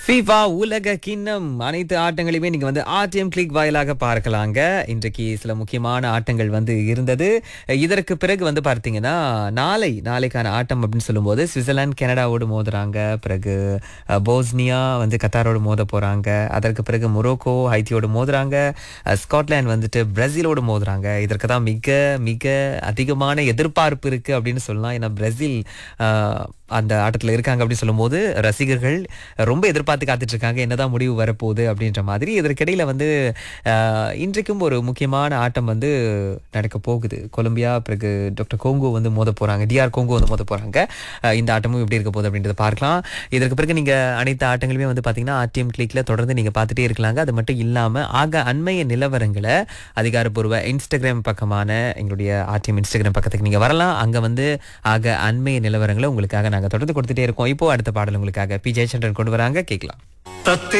FIFA உலக கிண்ணம் அனைத்து ஆட்டங்களையுமே நீங்க வந்து ஆர்டிஎம் கிளிக் வாயிலாக பார்க்கலாங்க இன்றைக்கு சில முக்கியமான ஆட்டங்கள் வந்து இருந்தது இதற்கு பிறகு வந்து பார்த்தீங்கன்னா நாளை நாளைக்கான ஆட்டம் அப்படின்னு சொல்லும்போது சுவிட்சர்லாந்து கனடாவோடு மோதுறாங்க பிறகு அஹ், போஸ்னியா வந்து கத்தாரோடு மோத போறாங்க அதற்கு பிறகு மொரோக்கோ ஹைத்தியோடு மோதுறாங்க அஹ், ஸ்காட்லாந்து வந்துட்டு பிரேசிலோடு மோதுறாங்க இதற்கு தான் மிக மிக அதிகமான எதிர்பார்ப்பு இருக்கு அப்படின்னு சொல்லலாம் ஏன்னா பிரேசில் அஹ், அந்த ஆட்டத்தில் இருக்காங்க அப்படின்னு சொல்லும்போது ரசிகர்கள் ரொம்ப எதிர்பார்த்து காத்துட்டு இருக்காங்க என்னதான் முடிவு வரப்போகுது அப்படின்ற மாதிரி இதற்கிடையில வந்து அஹ், இன்றைக்கும் ஒரு முக்கியமான ஆட்டம் வந்து நடக்க போகுது கொலம்பியா பிறகு டாக்டர் கோங்கோ வந்து மோத போறாங்க டிஆர் கோங்கோ வந்து மோத போறாங்க அஹ், இந்த ஆட்டமும் எப்படி இருக்க போகுது அப்படின்றத பார்க்கலாம் இதற்கு பிறகு நீங்க அனைத்து ஆட்டங்களுமே வந்து பாத்தீங்கன்னா ஆர்டிஎம் கிளிக்ல தொடர்ந்து நீங்க பார்த்துட்டே இருக்கலாங்க அது மட்டும் இல்லாம ஆக அண்மைய நிலவரங்களை அதிகாரப்பூர்வ இன்ஸ்டாகிராம் பக்கமான எங்களுடைய ஆர்டிஎம் இன்ஸ்டாகிராம் பக்கத்துக்கு நீங்க வரலாம் அங்க வந்து ஆக அண்மைய நிலவரங்களை உங்களுக்காக நாங்க தொடர்ந்து கொடுத்துட்டே இருக்கோம் இப்போ அடுத்த பாடல் உங்களுக்காக பி ஜெயச்சந்திரன் கொண்டு வராங்க கேட்கலாம் தத்தே